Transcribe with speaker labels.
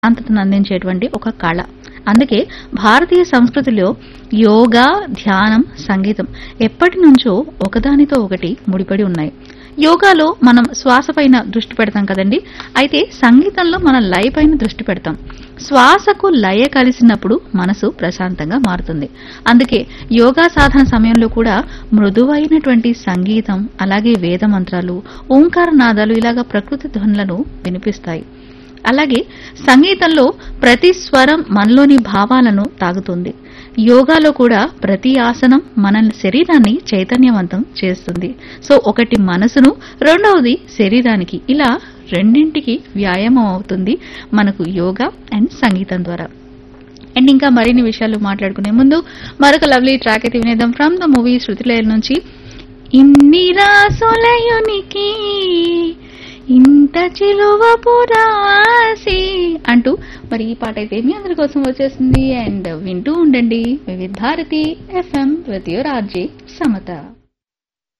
Speaker 1: ప్రశాంతతను అందించేటువంటి ఒక కళ అందుకే భారతీయ సంస్కృతిలో యోగా ధ్యానం సంగీతం ఎప్పటి నుంచో ఒకదానితో ఒకటి ముడిపడి ఉన్నాయి యోగాలో మనం శ్వాస పైన దృష్టి పెడతాం కదండి అయితే సంగీతంలో మనం లయ పైన దృష్టి పెడతాం శ్వాసకు లయ కలిసినప్పుడు మనసు ప్రశాంతంగా మారుతుంది అందుకే యోగా సాధన సమయంలో కూడా మృదువైనటువంటి సంగీతం అలాగే వేద మంత్రాలు ఓంకార నాదాలు ఇలాగ ప్రకృతి ధ్వనులను వినిపిస్తాయి అలాగే సంగీతంలో ప్రతి స్వరం మనలోని భావాలను తాగుతుంది యోగాలో కూడా ప్రతి ఆసనం మన శరీరాన్ని చైతన్యవంతం చేస్తుంది సో ఒకటి మనసును రెండవది శరీరానికి ఇలా రెండింటికి వ్యాయామం అవుతుంది మనకు యోగా అండ్ సంగీతం ద్వారా అండ్ ఇంకా మరిన్ని విషయాలు మాట్లాడుకునే ముందు మరొక లవ్లీ ట్రాక్ అయితే వినేద్దాం ఫ్రమ్ ద మూవీ శృతిలయల నుంచి ఇన్ని రాసులయునికి ఇంత చిలువ పురాసి అంటూ మరి ఈ పాట అయితే మీ అందరి కోసం వచ్చేసింది అండ్ వింటూ ఉండండి Vividh Bharati FM with your RJ Samata